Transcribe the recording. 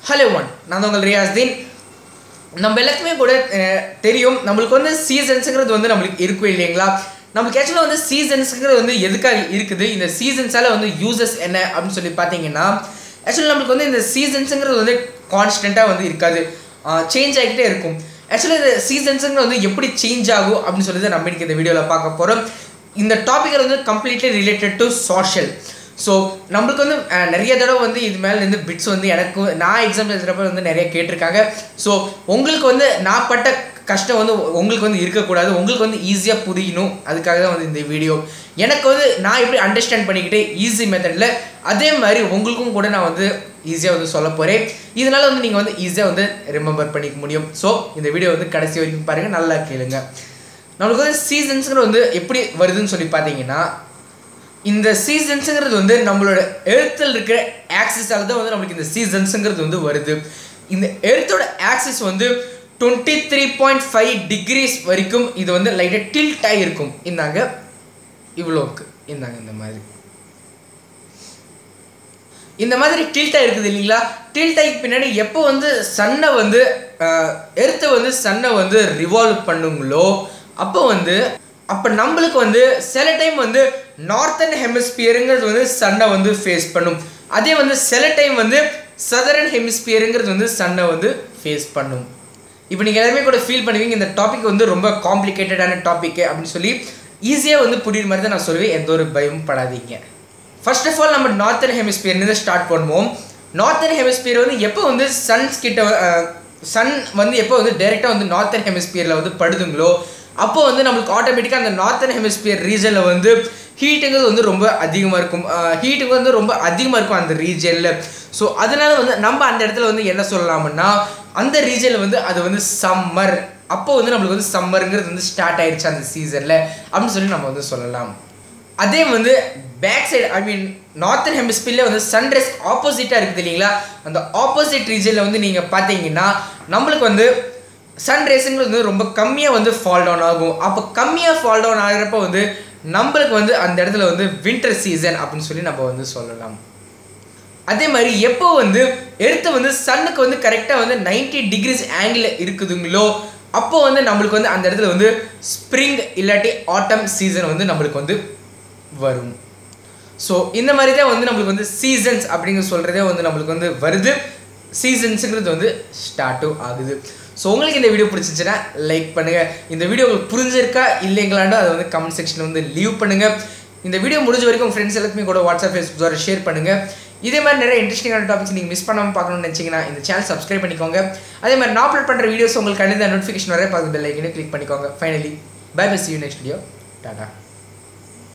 hello one நான் தான் உங்கள் ரியாஸ்தீன் நம்ம எல்லாத்துக்குமே கூட அஹ், தெரியும் நம்மளுக்கு வந்து சீசன்ஸுங்கிறது வந்து நம்மளுக்கு இருக்கும் இல்லைங்களா நம்மளுக்கு ஆக்சுவலாக வந்து சீசன்ஸுங்கிறது வந்து எதுக்காக இருக்குது இந்த சீசன்ஸால் வந்து யூசஸ் என்ன அப்படின்னு சொல்லி பார்த்தீங்கன்னா ஆக்சுவலாக நம்மளுக்கு வந்து இந்த சீசன்ஸுங்கிறது வந்து கான்ஸ்டண்ட்டாக வந்து இருக்காது சேஞ்ச் ஆகிக்கிட்டே இருக்கும் ஆக்சுவலாக இந்த சீசன்ஸுங்கிறது வந்து எப்படி சேஞ்ச் ஆகும் அப்படின்னு சொல்லி தான் நம்ம இன்னைக்கு இந்த வீடியோவில் பார்க்க போகிறோம் இந்த டாபிக் வந்து completely related to social so நம்மளுக்கு வந்து அஹ், நிறைய தடவை வந்து இது மேலே இருந்து பிட்ஸ் வந்து எனக்கு நான் எக்ஸாம் எழுதுறப்ப வந்து நிறைய கேட்டிருக்காங்க ஸோ உங்களுக்கு வந்து நான் பட்ட கஷ்டம் வந்து உங்களுக்கு வந்து இருக்கக்கூடாது உங்களுக்கு வந்து ஈஸியாக புரியணும் அதுக்காக தான் வந்து இந்த வீடியோ எனக்கு வந்து நான் எப்படி அண்டர்ஸ்டாண்ட் பண்ணிக்கிட்டு ஈஸி மெத்தடில் அதே மாதிரி உங்களுக்கும் கூட நான் வந்து ஈஸியாக வந்து சொல்ல போகிறேன் இதனால் வந்து நீங்கள் வந்து ஈஸியாக வந்து ரிமெம்பர் பண்ணிக்க முடியும் ஸோ இந்த வீடியோ வந்து கடைசி வரைக்கும் பாருங்கள் நல்லா கேளுங்க நம்மளுக்கு வந்து சீசன்ஸுங்கிற வந்து எப்படி வருதுன்னு சொல்லி பார்த்தீங்கன்னா இந்த சீசன்ஸுங்கிறது வந்து நம்மளோட எழுத்தில் இருக்கிற ஆக்சிஸால் தான் வந்து நம்மளுக்கு இந்த சீசன்ஸுங்கிறது வந்து வருது இந்த எழுத்தோட ஆக்சிஸ் வந்து twenty three point five degrees வரைக்கும் இது வந்து லைட்டாக டில்ட் ஆகிருக்கும் இந்தாங்க இவ்வளோக்கு இந்தாங்க இந்த மாதிரி இந்த மாதிரி டில்ட்டாக இருக்குது இல்லைங்களா டில்ட் ஆகி பின்னாடி எப்போ வந்து சன்னை வந்து எர்த்தை வந்து சன்னை வந்து ரிவால்வ் பண்ணுங்களோ அப்போ வந்து அப்போ நம்மளுக்கு வந்து சில டைம் வந்து நார்த்தன் ஹெமிஸ்பியருங்கிறது வந்து சன்னை வந்து ஃபேஸ் பண்ணும் அதே வந்து சில டைம் வந்து சதரன் ஹெமிஸ்பியருங்கிறது வந்து சன்னை வந்து ஃபேஸ் பண்ணும் இப்போ நீங்கள் எல்லாருமே கூட ஃபீல் பண்ணுவீங்க இந்த டாபிக் வந்து ரொம்ப காம்ப்ளிகேட்டடான டாபிக் அப்படின்னு சொல்லி ஈஸியாக வந்து புரியுற மாதிரி தான் நான் சொல்லுவேன் எந்த ஒரு பயமும் படாதீங்க ஃபர்ஸ்ட் ஆஃப் ஆல் நம்ம நார்த்தன் ஹெமிஸ்பியர்லேருந்து ஸ்டார்ட் பண்ணுவோம் நார்த்தன் ஹெமிஸ்பியர் வந்து எப்போ வந்து சன்ஸ் கிட்ட சன் வந்து எப்போ வந்து டைரெக்டாக வந்து நார்த்தன் ஹெமிஸ்பியரில் வந்து படுதுங்களோ அப்போ வந்து நம்மளுக்கு ஆட்டோமேட்டிக்காக அந்த நார்த்தன் ஹெமிஸ்பியர் ரீஜனில் வந்து ஹீட்டுங்கிறது வந்து ரொம்ப அதிகமாக இருக்கும் ஹீட்டுக்கு வந்து ரொம்ப அதிகமாக இருக்கும் அந்த ரீஜனில் ஸோ அதனால வந்து நம்ம அந்த இடத்துல வந்து என்ன சொல்லலாம்னா அந்த ரீஜனில் வந்து அது வந்து சம்மர் அப்போ வந்து நம்மளுக்கு வந்து சம்மருங்கிறது வந்து ஸ்டார்ட் ஆயிடுச்சு அந்த சீசனில் அப்படின்னு சொல்லி நம்ம வந்து சொல்லலாம் அதே வந்து back side I mean northern ஹெமிஸ்பியரில் வந்து சன்ரைஸ் ஆப்போசிட்டாக இருக்குது இல்லைங்களா அந்த ஆப்போசிட் ரீஜனில் வந்து நீங்கள் பார்த்தீங்கன்னா நம்மளுக்கு வந்து சன்ரைஸுங்கிறது வந்து ரொம்ப கம்மியாக வந்து ஃபால் டவுன் ஆகும் அப்போ கம்மியாக ஃபால் டவுன் ஆகிறப்ப வந்து நம்மளுக்கு வந்து அந்த இடத்துல வந்து வின்டர் சீசன் அப்படின்னு சொல்லி நம்ம வந்து சொல்லலாம் அதே மாதிரி எப்போ வந்து எர்த்து வந்து சன்னுக்கு வந்து கரெக்டாக வந்து 90 டிகிரிஸ் ஆங்கிள் இருக்குதுங்களோ அப்போ வந்து நம்மளுக்கு வந்து அந்த இடத்துல வந்து ஸ்ப்ரிங் இல்லாட்டி ஆட்டம் சீசன் வந்து நம்மளுக்கு வந்து வரும் ஸோ இந்த மாதிரி தான் வந்து நம்மளுக்கு வந்து சீசன்ஸ் அப்படிங்கிற சொல்கிறதே வந்து நம்மளுக்கு வந்து வருது சீசன்ஸுங்கிறது வந்து ஸ்டார்ட்டும் ஆகுது ஸோ உங்களுக்கு இந்த வீடியோ பிடிச்சிச்சுன்னா லைக் பண்ணுங்கள் இந்த வீடியோ உங்களுக்கு புரிஞ்சிருக்கா இல்லைங்களாண்டோ அதை வந்து கமெண்ட் செக்ஷனில் வந்து லீவ் பண்ணுங்கள் இந்த வீடியோ முடிஞ்ச வரைக்கும் உங்கள் ஃப்ரெண்ட்ஸ் எல்லாத்துக்குமே கூட வாட்ஸ்அப் ஃபேஸ்புக் ద్వారా ஷேர் பண்ணுங்கள் இதே மாதிரி நிறைய இன்ட்ரெஸ்டிங்கான டாபிக்ஸ் நீங்கள் மிஸ் பண்ணாமல் பார்க்கணும்னு நினச்சிங்கன்னா இந்த சேனல் சப்ஸ்கிரைப் பண்ணிக்கோங்க அதே மாதிரி நான் அப்லோட் பண்ணுற வீடியோஸ் உங்களுக்கு கண்டிப்பாக நோட்டிஃபிகேஷன் வர பார்த்து பெல் ஐக்கனே கிளிக் பண்ணிக்கோங்க finally bye bye see you next video Tata